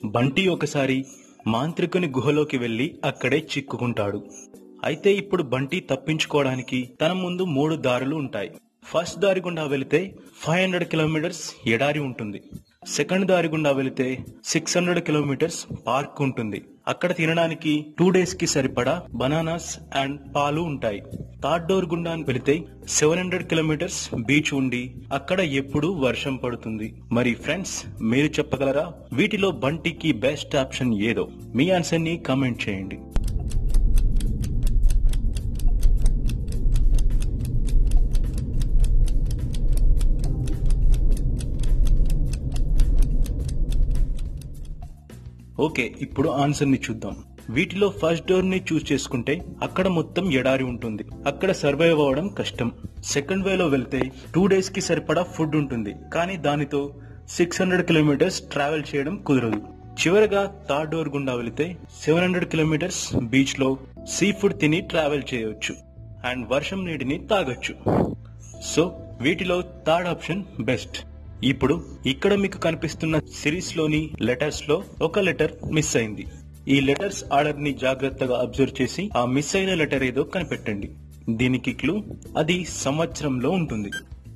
బంటి ఒకసారి మాంత్రికుని గుహలోకి వెళ్లి అక్కడే చిక్కుకుంటాడు అయితే ఇప్పుడు బంటి తప్పించుకోవడానికి తన ముందు మూడు దారులు ఉంటాయి ఫస్ట్ దారి గుండా వెళితే ఫైవ్ హండ్రెడ్ కిలోమీటర్స్ ఎడారి ఉంటుంది సెకండ్ దారి గుండా వెళితే సిక్స్ హండ్రెడ్ కిలోమీటర్స్ పార్క్ ఉంటుంది అక్కడ తినడానికి టూ డేస్ కి సరిపడా బనానాస్ అండ్ పాలు ఉంటాయి థర్డ్ డోర్ గుండా వెళితే సెవెన్ హండ్రెడ్ కిలోమీటర్స్ బీచ్ ఉండి అక్కడ ఎప్పుడు వర్షం పడుతుంది మరి ఫ్రెండ్స్ మీరు చెప్పగలరా వీటిలో బంటికి బెస్ట్ ఆప్షన్ ఏదో మీ ఆన్సర్ ని కామెంట్ చేయండి ఓకే ఇప్పుడు ఆన్సర్ ని చూద్దాం వీటిలో ఫస్ట్ డోర్ ని చూస్ చేసుకుంటే అక్కడ మొత్తం ఎడారి ఉంటుంది అక్కడ సర్వైవ్ అవ్వడం కష్టం సెకండ్ వే లో వెళ్తే టూ డేస్ కి సరిపడా ఫుడ్ ఉంటుంది కానీ దానితో సిక్స్ హండ్రెడ్ కిలోమీటర్స్ ట్రావెల్ చేయడం కుదరదు చివరగా థర్డ్ డోర్ గుండా వెళితే సెవెన్ హండ్రెడ్ కిలోమీటర్స్ బీచ్ లో సీ ఫుడ్ తిని ట్రావెల్ చేయవచ్చు అండ్ వర్షం నీటిని తాగొచ్చు సో వీటిలో థర్డ్ ఆప్షన్ బెస్ట్ ఇప్పుడు ఇక్కడ మీకు కనిపిస్తున్న సిరీస్ లోని లెటర్స్ లో ఒక లెటర్ మిస్ అయింది ఈ లెటర్స్ ఆర్డర్ ని జాగ్రత్తగా అబ్జర్వ్ చేసి ఆ మిస్ అయిన లెటర్ ఏదో కనిపెట్టండి దీనికి క్లూ అది సంవత్సరంలో ఉంటుంది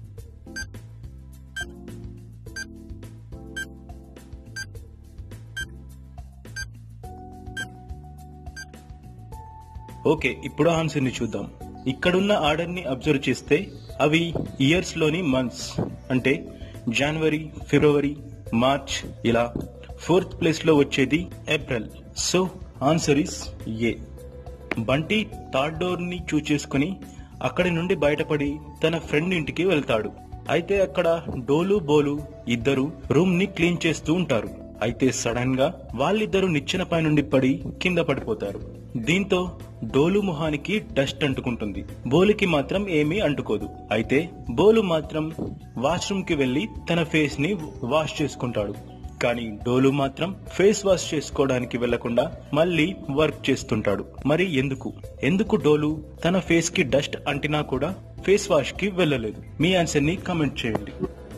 ఓకే ఇప్పుడు ఆన్సర్ ని చూద్దాం ఇక్కడున్న ఆర్డర్ ని అబ్జర్వ్ చేస్తే అవి ఇయర్స్ లోని మంత్స్ అంటే జనవరి ఫిబ్రవరి మార్చ్ ఇలా ఫోర్త్ ప్లేస్ లో వచ్చేది April so answer is A Bunty third door ని చూస్ చేసుకుని అక్కడి నుండి బయటపడి తన ఫ్రెండ్ ఇంటికి వెళ్తాడు అయితే అక్కడ డోలు బోలు ఇద్దరు రూమ్ ని క్లీన్ చేస్తూ ఉంటారు అయితే సడన్ గా వాళ్ళిద్దరూ నిచ్చెన పై నుండి పడి కింద పడిపోతారు దీంతో డోలు మొహానికి డస్ట్ అంటుకుంటుంది బోలుకి మాత్రం ఏమీ అంటుకోదు అయితే బోలు మాత్రం వాష్రూమ్ కి వెళ్లి తన ఫేస్ ని వాష్ చేసుకుంటాడు కానీ డోలు మాత్రం ఫేస్ వాష్ చేసుకోవడానికి వెళ్లకుండా మళ్ళీ వర్క్ చేస్తుంటాడు మరి ఎందుకు ఎందుకు డోలు తన ఫేస్ కి డస్ట్ అంటినా కూడా ఫేస్ వాష్ కి వెళ్ళలేదు మీ ఆన్సర్ ని కామెంట్ చేయండి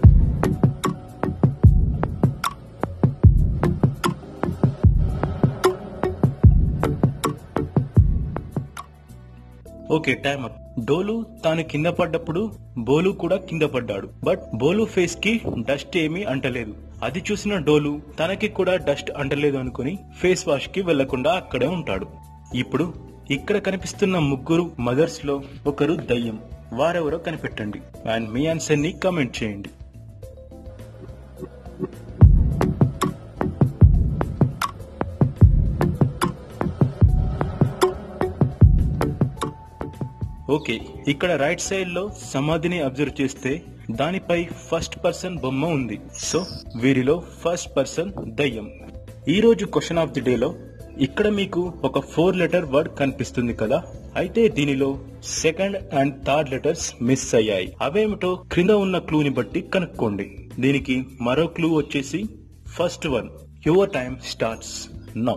ఓకే టైమ్ అప్ డోలు తాను కింద పడ్డప్పుడు బోలు కూడా కింద పడ్డాడు బట్ బోలు ఫేస్ కి డస్ట్ ఏమీ అంటలేదు అది చూసిన డోలు తనకి కూడా డస్ట్ అంటలేదు అనుకుని ఫేస్ వాష్ కి వెళ్లకుండా అక్కడే ఉంటాడు ఇప్పుడు ఇక్కడ కనిపిస్తున్న ముగ్గురు మదర్స్ లో ఒకరు దయ్యం వారెవరో కనిపెట్టండి అండ్ మీ ఆన్సర్ ని కామెంట్ చేయండి ఓకే ఇక్కడ రైట్ సైడ్ లో సమాధిని అబ్జర్వ్ చేస్తే దానిపై ఫస్ట్ పర్సన్ బొమ్మ ఉంది సో వీరిలో ఫస్ట్ పర్సన్ దయ్యం ఈ రోజు క్వశ్చన్ ఆఫ్ ది డేలో ఇక్కడ మీకు ఒక ఫోర్ లెటర్ వర్డ్ కనిపిస్తుంది కదా అయితే దీనిలో second and third letters miss అయ్యాయి అవేమిటో క్రింద ఉన్న క్లూని బట్టి కనుక్కోండి దీనికి మరో క్లూ వచ్చేసి first one your time starts now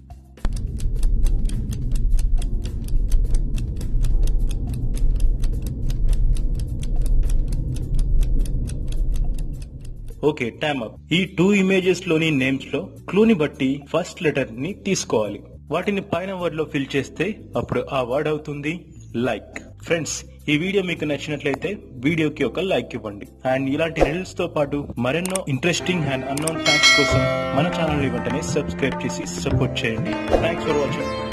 okay time up ఈ టూ ఇమేజెస్ లోని నేమ్స్ లో క్లూని బట్టి ఫస్ట్ లెటర్ ని తీసుకోవాలి వాటిని పైన వర్డ్ లో ఫిల్ చేస్తే అప్పుడు ఆ వర్డ్ అవుతుంది లైక్ ఫ్రెండ్స్ ఈ వీడియో మీకు నచ్చినట్లయితే వీడియోకి ఒక లైక్ ఇవ్వండి అండ్ ఇలాంటి రీల్స్ తో పాటు మరెన్నో ఇంట్రెస్టింగ్ అండ్ అన్నోన్ ఫ్యాక్ట్స్ కోసం మన ఛానల్ వెంటనే సబ్స్క్రైబ్ చేసి సపోర్ట్ చేయండి థ్యాంక్స్ ఫర్ వాచింగ్